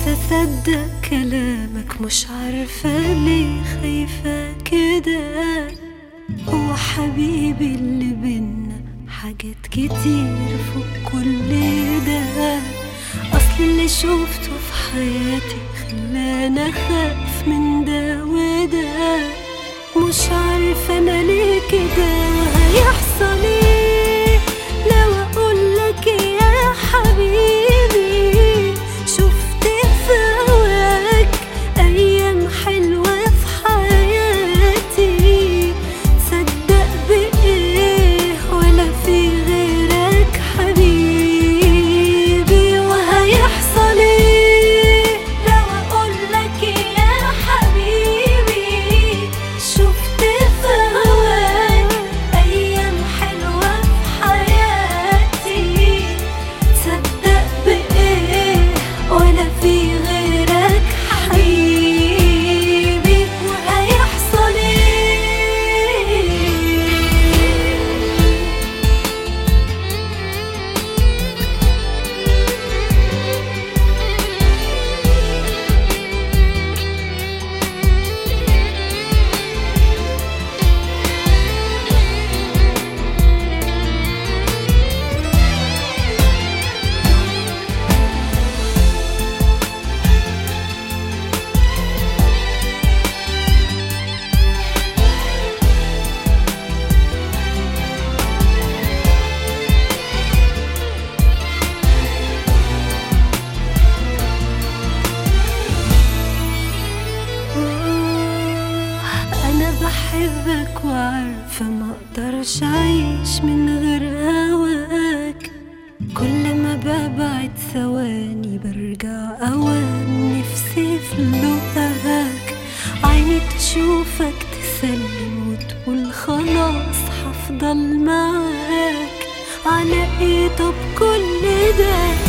نفسي اصدق كلامك مش عارفة ليه خايفة كده هو حبيبي اللي بينا حاجات كتير فوق كل ده اصل اللي شوفته في حياتي خلاني اخاف من ده وده مش عارفة انا ليه كده هيحصل ايه لو اقولك يا حبيبي شفت في هواك ايام حلوة في حياتي صدق بايه ولا في غيرك حبيبي وهيحصل ايه لو اقولك يا حبيبي شفت في هواك ايام حلوة في حياتي تصدق بايه ولا في غيرك حبيبي وهيحصل ايه أنا بحبك وعارفة ما أقدرش أعيش من غير هواك كل ما ببعد ثواني برجع أوام نفسي في لقاك عيني تشوفك تسلم وتقول خلاص هفضل معاك على ايه طب كل ده